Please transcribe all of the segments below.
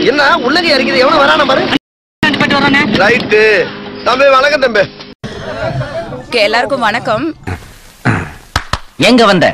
என்ன உள்ளங்க இறக்கிது எவனும் வரான பாரு ரைட்டு தம்பி வணக்கம் தம்பி ஓகே எல்லாருக்கும் வணக்கம் எங்க வந்த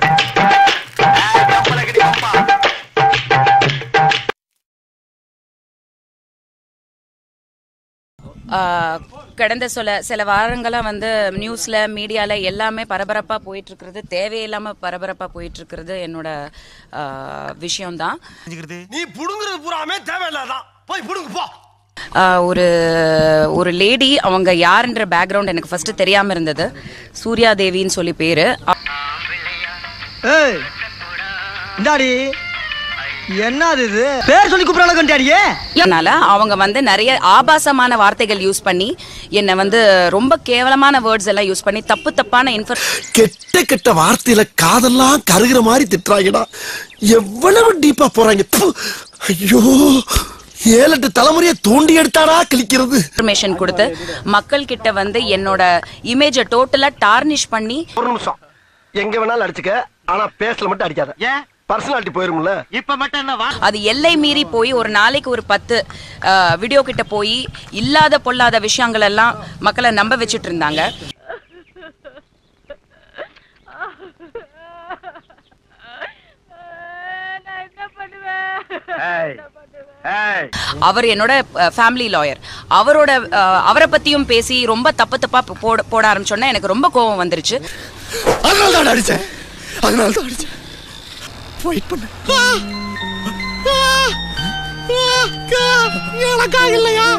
ஆஹ், கடந்த சில சில வாரங்களா வந்து நியூஸ்ல மீடியால எல்லாமே பரபரப்பா போயிட்டு இருக்கிறது தேவையில்லாம பரபரப்பா போயிட்டு இருக்கிறது என்னோட விஷயம்தான் நீ புடுங்குறது பூராமே தேவையில்லாதான் போய் புடுங்கு போ ஆஹ், ஒரு ஒரு லேடி அவங்க யாருன்ற பேக்ரவுண்ட் எனக்கு ஃபர்ஸ்ட் தெரியாம இருந்தது சூர்யா தேவின்னு சொல்லி பேரு ஏய் இந்தாடி என்னது இது பேர் சொல்லி கூப்பிட அளவுக்கு அதனால அவங்க வந்து நிறைய ஆபாசமான வார்த்தைகள் யூஸ் பண்ணி என்னை வந்து ரொம்ப கேவலமான வேர்ட்ஸ் எல்லாம் யூஸ் பண்ணி தப்பு தப்பான இன்ஃபர் கெட்ட கெட்ட வார்த்தையில காதெல்லாம் கருகிற மாதிரி திட்டுறாங்கடா எவ்வளவு டீப்பா போறாங்க ப்பு. ஐயோ ஏழு எட்டு தலைமுறையை தோண்டி எடுத்தாடா கிழிக்கிறது இன்ஃபர்மேஷன் கொடுத்து மக்கள் கிட்ட வந்து என்னோட இமேஜை டோட்டலா டார்னிஷ் பண்ணி ஒரு நிமிஷம் எங்க வேணாலும் அடிச்சுக்க ஆனா பேசல மட்டும் அடிக்காத ஏன் பர்சனாலிட்டி போயிரும்ல அது எல்லை மீறி போய் ஒரு நாளைக்கு ஒரு பத்து வீடியோ கிட்ட போய் இல்லாத பொல்லாத விஷயங்கள் எல்லாம் மக்களை நம்ப வச்சுட்டு இருந்தாங்க அவர் என்னோட ஃபேமிலி லாயர் அவரோட அஹ், அவரை பத்தியும் பேசி ரொம்ப தப்பு தப்பா போட போட ஆரம்பிச்சோன்னா எனக்கு ரொம்ப கோபம் வந்துருச்சு அதனால தான் அடிச்சேன் அதனால தான் அடிச்சேன் வெயிட் பண்ணு எனக்காக இல்லையா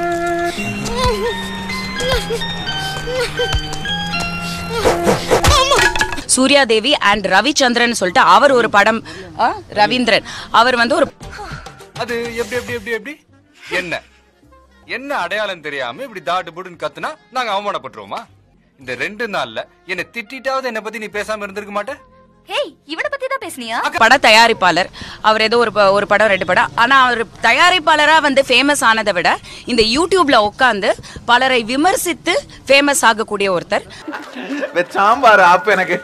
சூர்யா தேவி அண்ட் ரவிச்சந்திரன் சொல்லிட்டு அவர் ஒரு படம் அஹ், ரவீந்திரன் அவர் வந்து ஒரு அது எப்படி எப்படி எப்படி எப்படி என்ன என்ன அடையாளம் தெரியாம இப்படி தாட்டு புடுன்னு கத்துனா நாங்க அவமானப்பட்டுருவோமா இந்த ரெண்டு நாள்ல என்ன திட்டிட்டாவது என்ன பத்தி நீ பேசாம இருந்திருக்க மாட்ட ஹேய் இவனை பத்தி தான் பேசுனியா பட தயாரிப்பாளர் அவர் ஏதோ ஒரு ப- ஒரு படம் ரெண்டு படம் ஆனா அவர் தயாரிப்பாளரா வந்து ஃபேமஸ் ஆனதை விட இந்த யூடியூப்ல உட்காந்து பலரை விமர்சித்து ஃபேமஸ் ஆகக்கூடிய ஒருத்தர் சாம்பார் ஆப்பு எனக்கு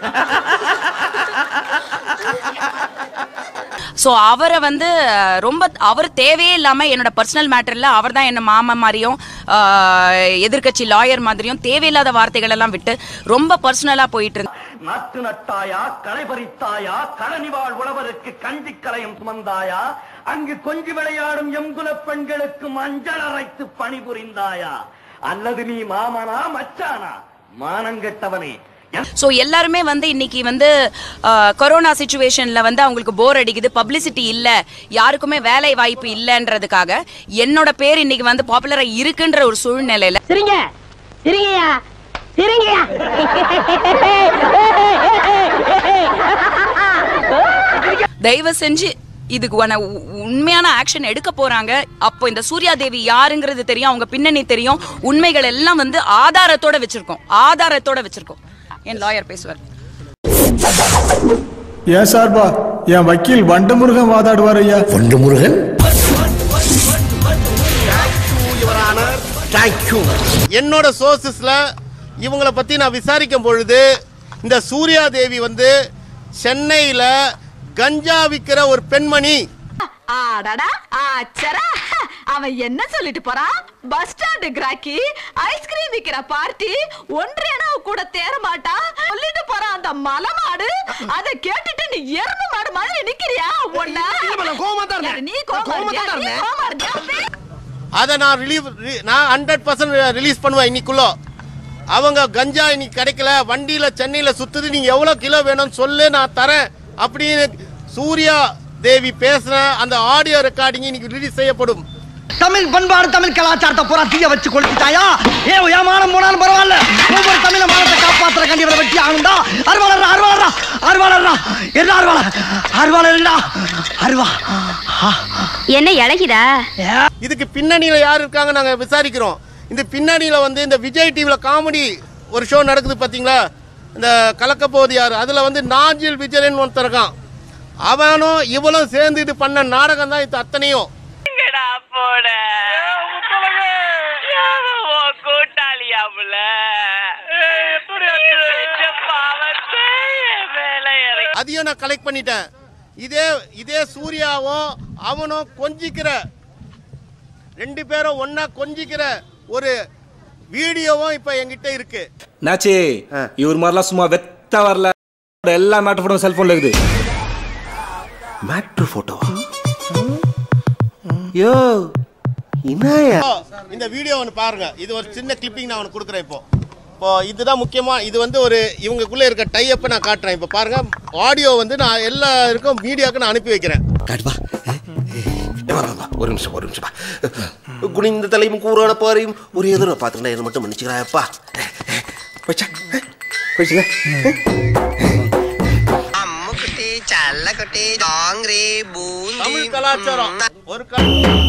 ஸோ அவரை வந்து அஹ், ரொம்ப அவர் தேவையே இல்லாம என்னோட பர்சனல் மேட்டர்ல அவர் தான் என்ன மாமா மாதிரியும் எதிர்கட்சி லாயர் மாதிரியும் தேவையில்லாத வார்த்தைகள் எல்லாம் விட்டு ரொம்ப பர்சனலா போயிட்டு இருந்தார் நாட்டு நட்டாயா களை பறித்தாயா களனிவாழ் உழவருக்கு கஞ்சி கலையும் சுமந்தாயா அங்கு கொஞ்சி விளையாடும் எங்குல பெண்களுக்கு மஞ்சள் அரைத்து பணிபுரிந்தாயா அல்லது நீ மாமனா மச்சானா மானங்கெட்டவனே ஸோ எல்லாருமே வந்து இன்னைக்கு வந்து அஹ், கொரோனா சுச்சுவேஷன்ல வந்து அவங்களுக்கு போர் அடிக்குது பப்ளிசிட்டி இல்ல யாருக்குமே வேலை வாய்ப்பு இல்லைன்றதுக்காக என்னோட பேர் இன்னைக்கு வந்து பாப்புலரா இருக்குன்ற ஒரு சூழ்நிலையில சிரிங்க சிரிங்கயா சிரிங்கயா தயவு செஞ்சு இதுக்கு உன- உ- உண்மையான ஆக்ஷன் எடுக்க போறாங்க அப்போ இந்த சூர்யா தேவி யாருங்கிறது தெரியும் அவங்க பின்னணி தெரியும் உண்மைகள் எல்லாம் வந்து ஆதாரத்தோட வச்சிருக்கோம் ஆதாரத்தோட வச்சிருக்கோம் என் லாயர் பேசுவார் ஏன் சார்பா என் வக்கீல் வண்டமுருகன் வாதாடுவார் ஐயா ஒன்று முருகன் தேங்க்யூ என்னோட சோர்சஸ்ல இவங்கள பத்தி நான் விசாரிக்கும் பொழுது இந்த சூர்யா தேவி வந்து சென்னையில கஞ்சா விக்கிற ஒரு பெண்மணி ஆடாடா ஆச்சரா அவன் என்ன சொல்லிட்டு போறான் பஸ் ஸ்டாண்டு கிராக்கி ஐஸ்கிரீம் விக்கிற பார்ட்டி ஒன்றேனா கூட தேர மாட்டான் சொல்லிட்டு போறான் அந்த மலமாடு அத கேட்டுட்டு நீ எருமை மாடு மாதிரி நிக்கிறியா ஒண்ணா கோவமா தான் இருந்தேன். நீ கோவமா கோவமா இருந்தியா? தான் நீ இருந்தேன். கோவமா இருந்தியா? அதை நான் ரிலீவ் நான் ஹண்ட்ரட் பர்சன்ட் ரிலீஸ் பண்ணுவேன் இன்னைக்குள்ள அவங்க கஞ்சா இன்னைக்கு கிடைக்கல வண்டியில சென்னையில சுத்துது நீங்க எவ்வளவு கிலோ வேணும்னு சொல்லு நான் தரேன் அப்படின்னு சூர்யா தேவி பேசுன அந்த ஆடியோ ரெக்கார்டிங் இன்னைக்கு ரிலீஸ் செய்யப்படும் தமிழ் பண்பாடு தமிழ் கலாச்சாரத்தை பூரா தீய வச்சு கொளுத்திட்டாயா ஏ ஏமானம் போனாலும் பரவாயில்ல ஒவ்வொரு தமிழ மானத்தை காப்பாத்துற கண்டி இவரை வெட்டி ஆகணும்டா அருவாளர்ரா அருவாளர்ரா அருவாளர்ரா என்ன அருவாளர் அருவாளர்டா அருவா என்ன இழகிதா இதுக்கு பின்னணியில யார் இருக்காங்க நாங்க விசாரிக்கிறோம் இந்த பின்னணியில வந்து இந்த விஜய் டிவில காமெடி ஒரு ஷோ நடக்குது பாத்தீங்களா இந்த கலக்க போகுது யாரு அதுல வந்து நாஞ்சில் விஜயன் ஒருத்தர் இருக்கான் அவனும் இவளும் சேர்ந்து இது பண்ண நாடகம் தான் இது அத்தனையும் அதையும் நான் கலெக்ட் பண்ணிட்டேன் இதே இதே சூர்யாவும் அவனும் கொஞ்சிக்கிற ரெண்டு பேரும் ஒண்ணா கொஞ்சிக்கிற ஒரு வீடியோவும் இப்ப என்கிட்ட இருக்கு நாச்சி இவர் மாதிரிலாம் சும்மா வெத்தா வரல எல்லா மேட்டர் போட்டோ செல்போன்ல இருக்குது மேட்ரு போட்டோ யோ இன்னாயா இந்த வீடியோ ஒன்று பாருங்க இது ஒரு சின்ன கிளிப்பிங் நான் உனக்கு கொடுக்குறேன் இப்போ இப்போ இதுதான் முக்கியமா இது வந்து ஒரு இவங்களுக்குள்ள இருக்க டைப்பை நான் காட்டுறேன் இப்போ பாருங்க ஆடியோ வந்து நான் எல்லாருக்கும் மீடியாவுக்கு நான் அனுப்பி வைக்கிறேன் காட்டுவா ஒரு நிமிஷம் ஒரு நிமிஷம் குனிந்த தலையும் கூறான பாறையும் ஒரு எதிர பார்த்துக்கிட்டா என்ன மட்டும் மன்னிச்சுக்கிறாயப்பா போச்சா போச்சுல அம்முக்குட்டி சல்லக்குட்டி டாங்கிரி பூந்தி தமிழ் கலாச்சாரம் ஒரு க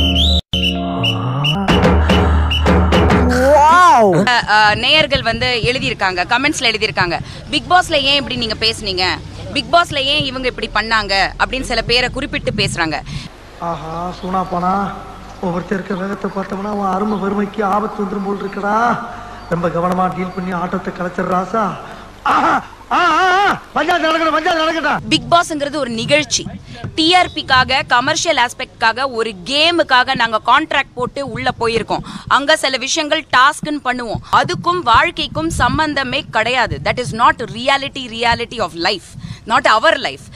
அஹ், அஹ், நேயர்கள் வந்து எழுதியிருக்காங்க கமெண்ட்ஸ்ல எழுதியிருக்காங்க பிக் பாஸ்ல ஏன் இப்படி நீங்க பேசுனீங்க பிக் பாஸ்ல ஏன் இவங்க இப்படி பண்ணாங்க அப்படின்னு சில பேரை குறிப்பிட்டு பேசுறாங்க ஆஹா சூனா போனா ஒவ்வொருத்தர் இருக்க வேகத்தை பார்த்தோம்னா அவன் அருமை வறுமைக்கு ஆபத்து வந்துடும் போல் இருக்கடா ரொம்ப கவனமா டீல் பண்ணி ஆட்டத்தை கலைச்சிடுறாசா ஆஹா ஆ, ஆ, ஆ, பஞ்சாயத்து நடக்கணும் பஞ்சாயத்து நடக்கட்டும் பிக் பாஸ்ங்கிறது ஒரு நிகழ்ச்சி டிஆர்பிக்காக கமர்ஷியல் ஆஸ்பெக்ட்காக ஒரு கேமுக்காக நாங்க கான்ட்ராக்ட் போட்டு உள்ள போயிருக்கோம் அங்க சில விஷயங்கள் டாஸ்க்னு பண்ணுவோம் அதுக்கும் வாழ்க்கைக்கும் சம்பந்தமே கிடையாது that is not reality reality of life not our life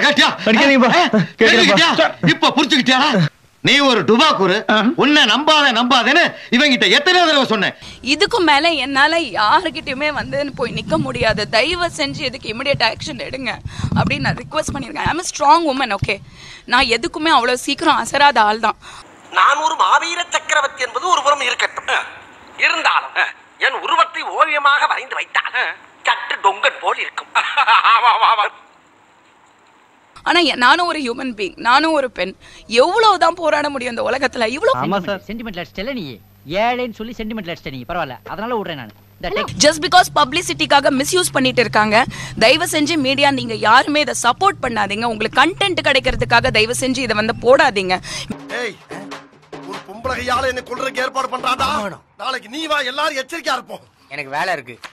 இப்ப புரிச்சுக்கிட்டியா நீ ஒரு டுபாக்கூரு உன்னை நம்பாத நம்பாதேன்னு இவங்கிட்ட எத்தனை தடவை சொன்னேன் இதுக்கும் மேல என்னால யாருக்கிட்டயுமே வந்து போய் நிக்க முடியாது தயவு செஞ்சு இதுக்கு இமிடியட் ஆக்ஷன் எடுங்க அப்படின்னு நான் ரிக்வஸ்ட் பண்ணியிருக்கேன் ஐம் ஸ்ட்ராங் உமன் ஓகே நான் எதுக்குமே அவ்வளவு சீக்கிரம் அசராத ஆள் தான் நான் ஒரு மாவீர சக்கரவர்த்தி என்பது ஒரு புறம் இருக்கட்டும் இருந்தாலும் என் உருவத்தை ஓவியமாக வரைந்து வைத்தால் சற்று டொங்கன் போல் இருக்கும் ஆனா எ- நானும் ஒரு ஹியூமன் பீங் நானும் ஒரு பெண் எவ்வளவுதான் போராட முடியும் இந்த உலகத்துல இவ்வளவு சென்டிமெண்ட்ல அடிச்சிட்டல நீ ஏழைன்னு சொல்லி சென்டிமெண்ட்ல அடிச்சிட்ட நீ பரவாயில்ல அதனால விடுறேன் நான் இந்த டெக் ஜஸ்ட் பிகாஸ் பப்ளிசிட்டிக்காக மிஸ்யூஸ் பண்ணிட்டு இருக்காங்க தயவு செஞ்சு மீடியா நீங்க யாருமே இதை சப்போர்ட் பண்ணாதீங்க உங்களுக்கு கண்டென்ட் கிடைக்கிறதுக்காக தயவு செஞ்சு இதை வந்து போடாதீங்க ஏய் ஒரு பொம்பளை கையால என்ன கொல்றதுக்கு ஏற்பாடு பண்றாடா நாளைக்கு நீ வா எல்லாரும் எச்சரிக்கையா இருப்போம் எனக்கு வேலை இருக்கு